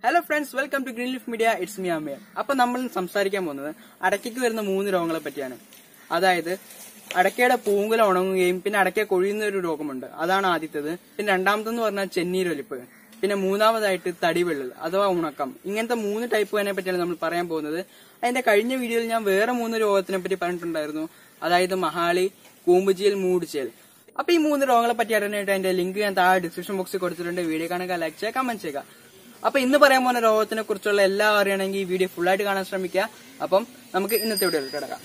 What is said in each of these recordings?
hello friends welcome to green leaf media it's me അമ്മയ അപ്പൊ നമ്മൾ സംസാരിക്കാൻ പോകുന്നത് അടയ്ക്കയ്ക്ക് വരുന്ന മൂന്ന് രോഗങ്ങളെ പറ്റിയാണ് അതായത് അടയ്ക്കയുടെ പൂങ്കുല ഉണങ്ങുകയും പിന്നെ അടയ്ക്ക കൊഴിയുന്ന ഒരു രോഗമുണ്ട് അതാണ് ആദ്യത്തേത് പിന്നെ രണ്ടാമത്തെന്ന് പറഞ്ഞാൽ ചെന്നീരൊലിപ്പ് പിന്നെ മൂന്നാമതായിട്ട് തടിവെള്ളൽ അഥവാ ഉണക്കം ഇങ്ങനത്തെ മൂന്ന് ടൈപ്പുകളെ പറ്റിയാണ് നമ്മൾ പറയാൻ പോകുന്നത് അതിന്റെ കഴിഞ്ഞ വീഡിയോയിൽ ഞാൻ വേറെ മൂന്ന് രോഗത്തിനെ പറ്റി പറഞ്ഞിട്ടുണ്ടായിരുന്നു അതായത് മഹാളി കൂമ്പുചീൽ മൂടുചേൽ അപ്പൊ ഈ മൂന്ന് രോഗങ്ങളെ പറ്റി അറിയാനായിട്ട് അതിന്റെ ലിങ്ക് ഞാൻ താഴെ ഡിസ്ക്രിപ്ഷൻ ബോക്സിൽ കൊടുത്തിട്ടുണ്ട് വീഡിയോ കാണുക ലൈക്ക് ചെയ്യുക കമന്റ് ചെയ്യുക അപ്പൊ ഇന്ന് പറയാൻ പോകുന്ന രോഗത്തിനെ കുറിച്ചുള്ള എല്ലാം അറിയണമെങ്കിൽ ഈ വീഡിയോ ഫുൾ ആയിട്ട് കാണാൻ ശ്രമിക്കുക അപ്പം നമുക്ക് ഇന്നത്തെ വീഡിയോ കിടക്കാം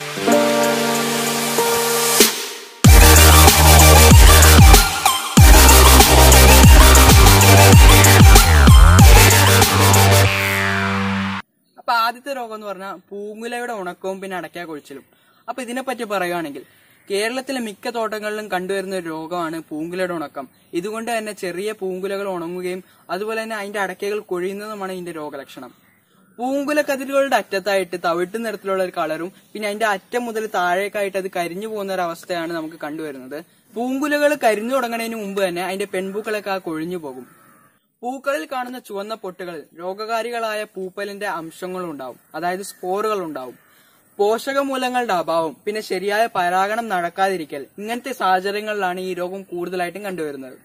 അപ്പൊ ആദ്യത്തെ രോഗം എന്ന് പറഞ്ഞാൽ പൂങ്കുലയുടെ ഉണക്കവും പിന്നെ അടയ്ക്കാ കൊഴിച്ചിലും അപ്പൊ ഇതിനെപ്പറ്റി പറയുകയാണെങ്കിൽ കേരളത്തിലെ മിക്ക തോട്ടങ്ങളിലും കണ്ടുവരുന്ന ഒരു രോഗമാണ് പൂങ്കുലയുടെ ഉണക്കം ഇതുകൊണ്ട് തന്നെ ചെറിയ പൂങ്കുലകൾ ഉണങ്ങുകയും അതുപോലെ തന്നെ അതിന്റെ അടയ്ക്കകൾ കൊഴിയുന്നതുമാണ് ഇതിന്റെ രോഗലക്ഷണം പൂങ്കുല കതിരുകളുടെ അറ്റത്തായിട്ട് തവിട്ട് നിറത്തിലുള്ള ഒരു കളറും പിന്നെ അതിന്റെ അറ്റം മുതൽ താഴേക്കായിട്ട് അത് കരിഞ്ഞു പോകുന്ന ഒരു അവസ്ഥയാണ് നമുക്ക് കണ്ടുവരുന്നത് പൂങ്കുലകൾ കരിഞ്ഞു തുടങ്ങുന്നതിന് മുമ്പ് തന്നെ അതിന്റെ പെൺപൂക്കളൊക്കെ ആ കൊഴിഞ്ഞു പോകും പൂക്കളിൽ കാണുന്ന ചുവന്ന പൊട്ടുകളിൽ രോഗകാരികളായ പൂപ്പലിന്റെ അംശങ്ങൾ ഉണ്ടാവും അതായത് സ്പോറുകൾ ഉണ്ടാവും പോഷകമൂലങ്ങളുടെ അഭാവം പിന്നെ ശരിയായ പരാഗണം നടക്കാതിരിക്കൽ ഇങ്ങനത്തെ സാഹചര്യങ്ങളിലാണ് ഈ രോഗം കൂടുതലായിട്ടും കണ്ടുവരുന്നത്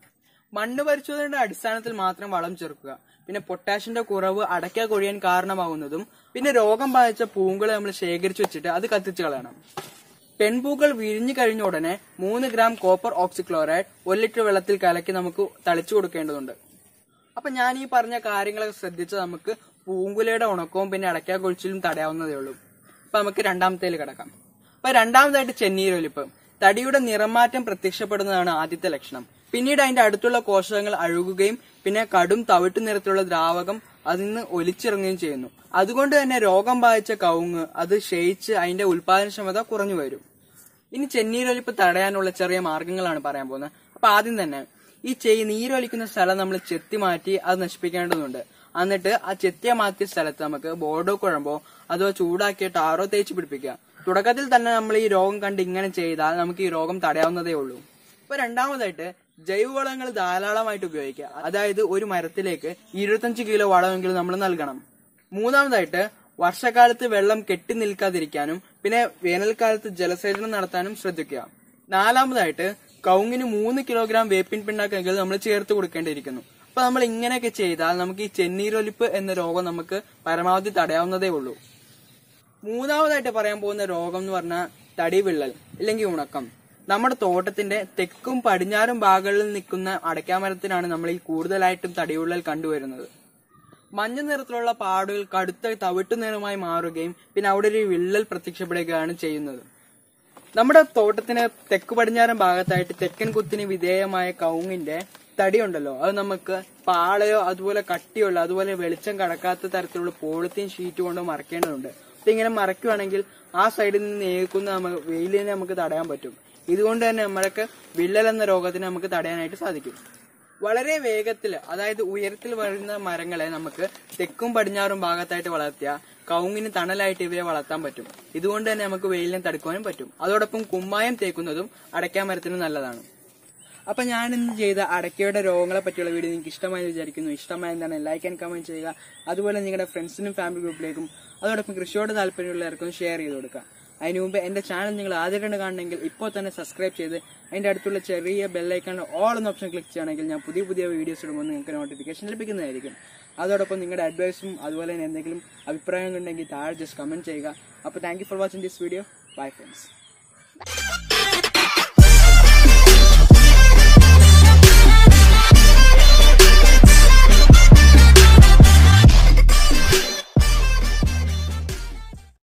മണ്ണ് പരിശോധനയുടെ അടിസ്ഥാനത്തിൽ മാത്രം വളം ചേർക്കുക പിന്നെ പൊട്ടാഷ്യന്റെ കുറവ് അടയ്ക്ക കൊഴിയാൻ കാരണമാകുന്നതും പിന്നെ രോഗം ബാധിച്ച പൂങ്കളെ നമ്മൾ ശേഖരിച്ചു വെച്ചിട്ട് അത് കത്തിച്ചു കളയണം പെൺപൂക്കൾ വിരിഞ്ഞു കഴിഞ്ഞ ഉടനെ മൂന്ന് ഗ്രാം കോപ്പർ ഓക്സിക്ലോറൈഡ് ഒരു ലിറ്റർ വെള്ളത്തിൽ കലക്കി നമുക്ക് തളിച്ചു കൊടുക്കേണ്ടതുണ്ട് അപ്പൊ ഞാൻ ഈ പറഞ്ഞ കാര്യങ്ങളൊക്കെ ശ്രദ്ധിച്ച് നമുക്ക് പൂങ്കുലയുടെ ഉണക്കവും പിന്നെ അടയ്ക്കാ കൊഴിച്ചിലും തടയാവുന്നതേ ഉള്ളൂ അപ്പൊ നമുക്ക് രണ്ടാമത്തേൽ കിടക്കാം അപ്പൊ രണ്ടാമതായിട്ട് ചെന്നീരൊലിപ്പ് തടിയുടെ നിറമാറ്റം പ്രത്യക്ഷപ്പെടുന്നതാണ് ആദ്യത്തെ ലക്ഷണം പിന്നീട് അതിന്റെ അടുത്തുള്ള കോശങ്ങൾ അഴുകുകയും പിന്നെ കടും തവിട്ടു നിറത്തിലുള്ള ദ്രാവകം അതിൽ നിന്ന് ഒലിച്ചിറങ്ങുകയും ചെയ്യുന്നു അതുകൊണ്ട് തന്നെ രോഗം ബാധിച്ച കവുങ്ങ് അത് ക്ഷയിച്ച് അതിന്റെ ഉൽപാദനക്ഷമത കുറഞ്ഞു വരും ഇനി ചെന്നീരൊലിപ്പ് തടയാനുള്ള ചെറിയ മാർഗങ്ങളാണ് പറയാൻ പോകുന്നത് അപ്പൊ ആദ്യം തന്നെ ഈ ചെയ് നീരൊലിക്കുന്ന സ്ഥലം നമ്മൾ ചെത്തി മാറ്റി അത് നശിപ്പിക്കേണ്ടതുണ്ട് എന്നിട്ട് ആ ചെത്തിയ മാറ്റിയ സ്ഥലത്ത് നമുക്ക് ബോർഡോ കുഴമ്പോ അതോ ചൂടാക്കിയ ടാറോ തേച്ച് പിടിപ്പിക്കുക തുടക്കത്തിൽ തന്നെ നമ്മൾ ഈ രോഗം കണ്ട് ഇങ്ങനെ ചെയ്താൽ നമുക്ക് ഈ രോഗം തടയാവുന്നതേ ഉള്ളൂ ഇപ്പൊ രണ്ടാമതായിട്ട് ജൈവവളങ്ങൾ ധാരാളമായിട്ട് ഉപയോഗിക്കുക അതായത് ഒരു മരത്തിലേക്ക് ഇരുപത്തഞ്ച് കിലോ വളമെങ്കിലും നമ്മൾ നൽകണം മൂന്നാമതായിട്ട് വർഷക്കാലത്ത് വെള്ളം കെട്ടി നിൽക്കാതിരിക്കാനും പിന്നെ വേനൽക്കാലത്ത് ജലസേചനം നടത്താനും ശ്രദ്ധിക്കുക നാലാമതായിട്ട് കവുങ്ങിന് മൂന്ന് കിലോഗ്രാം വേപ്പിൻ പിണ്ണാക്കെങ്കിലും നമ്മൾ ചേർത്ത് കൊടുക്കേണ്ടിയിരിക്കുന്നു അപ്പൊ നമ്മൾ ഇങ്ങനെയൊക്കെ ചെയ്താൽ നമുക്ക് ഈ ചെന്നീരൊലിപ്പ് എന്ന രോഗം നമുക്ക് പരമാവധി തടയാവുന്നതേ ഉള്ളൂ മൂന്നാമതായിട്ട് പറയാൻ പോകുന്ന രോഗം എന്ന് പറഞ്ഞാൽ തടിവിള്ളൽ ഇല്ലെങ്കിൽ ഉണക്കം നമ്മുടെ തോട്ടത്തിന്റെ തെക്കും പടിഞ്ഞാറും ഭാഗങ്ങളിൽ നിൽക്കുന്ന അടയ്ക്കാമരത്തിനാണ് നമ്മൾ ഈ കൂടുതലായിട്ടും തടിവിള്ളൽ കണ്ടുവരുന്നത് മഞ്ഞ നിറത്തിലുള്ള പാടുകൾ കടുത്ത തവിട്ടു നിറമായി മാറുകയും പിന്നെ അവിടെ ഒരു വിള്ളൽ പ്രത്യക്ഷപ്പെടുകയാണ് ചെയ്യുന്നത് നമ്മുടെ തോട്ടത്തിന് തെക്ക് പടിഞ്ഞാറൻ ഭാഗത്തായിട്ട് തെക്കൻ കുത്തിന് വിധേയമായ കവുങ്ങിന്റെ തടി ഉണ്ടല്ലോ അത് നമുക്ക് പാളയോ അതുപോലെ കട്ടിയുള്ള അതുപോലെ വെളിച്ചം കടക്കാത്ത തരത്തിലുള്ള പോളിത്തീൻ ഷീറ്റ് കൊണ്ട് മറക്കേണ്ടതുണ്ട് അപ്പൊ ഇങ്ങനെ മറയ്ക്കുവാണെങ്കിൽ ആ സൈഡിൽ നിന്ന് ഏൽക്കുന്ന നമുക്ക് വെയിലിനെ നമുക്ക് തടയാൻ പറ്റും ഇതുകൊണ്ട് തന്നെ നമ്മൾക്ക് വിള്ളൽ എന്ന രോഗത്തിന് നമുക്ക് തടയാനായിട്ട് സാധിക്കും വളരെ വേഗത്തിൽ അതായത് ഉയരത്തിൽ വരുന്ന മരങ്ങളെ നമുക്ക് തെക്കും പടിഞ്ഞാറും ഭാഗത്തായിട്ട് വളർത്തിയ കവുങ്ങിന് തണലായിട്ട് ഇവരെ വളർത്താൻ പറ്റും ഇതുകൊണ്ട് തന്നെ നമുക്ക് വെയിലിനെ തടുക്കാനും പറ്റും അതോടൊപ്പം കുമ്മായം തേക്കുന്നതും അടയ്ക്കാ മരത്തിന് നല്ലതാണ് അപ്പൊ ഞാൻ ഇന്ന് ചെയ്ത അടയ്ക്കയുടെ രോഗങ്ങളെ പറ്റിയുള്ള വീഡിയോ നിങ്ങൾക്ക് ഇഷ്ടമായി വിചാരിക്കുന്നു ഇഷ്ടമായ എന്താണ് ലൈക്ക് ആൻഡ് കമന്റ് ചെയ്യുക അതുപോലെ നിങ്ങളുടെ ഫ്രണ്ട്സിനും ഫാമിലി ഗ്രൂപ്പിലേക്കും അതോടൊപ്പം കൃഷിയോട് താല്പര്യമുള്ളവർക്കും ഷെയർ ചെയ്ത് കൊടുക്കുക അതിന് മുമ്പ് എന്റെ ചാനൽ നിങ്ങൾ ആദ്യമായിട്ട് കാണണമെങ്കിൽ ഇപ്പോൾ തന്നെ സബ്സ്ക്രൈബ് ചെയ്ത് അതിന്റെ അടുത്തുള്ള ചെറിയ ബെല്ലൈക്കണിൽ ഓൾ എന്ന ഓപ്ഷൻ ക്ലിക്ക് ചെയ്യുകയാണെങ്കിൽ ഞാൻ പുതിയ പുതിയ വീഡിയോസ് ഇടുമ്പോൾ നിങ്ങൾക്ക് നോട്ടിഫിക്കേഷൻ ലഭിക്കുന്നതായിരിക്കും അതോടൊപ്പം നിങ്ങളുടെ അഡ്വൈസും അതുപോലെ തന്നെ എന്തെങ്കിലും അഭിപ്രായങ്ങൾ ഉണ്ടെങ്കിൽ താഴെ ജസ്റ്റ് കമന്റ് ചെയ്യുക അപ്പോൾ thank you for watching this video bye friends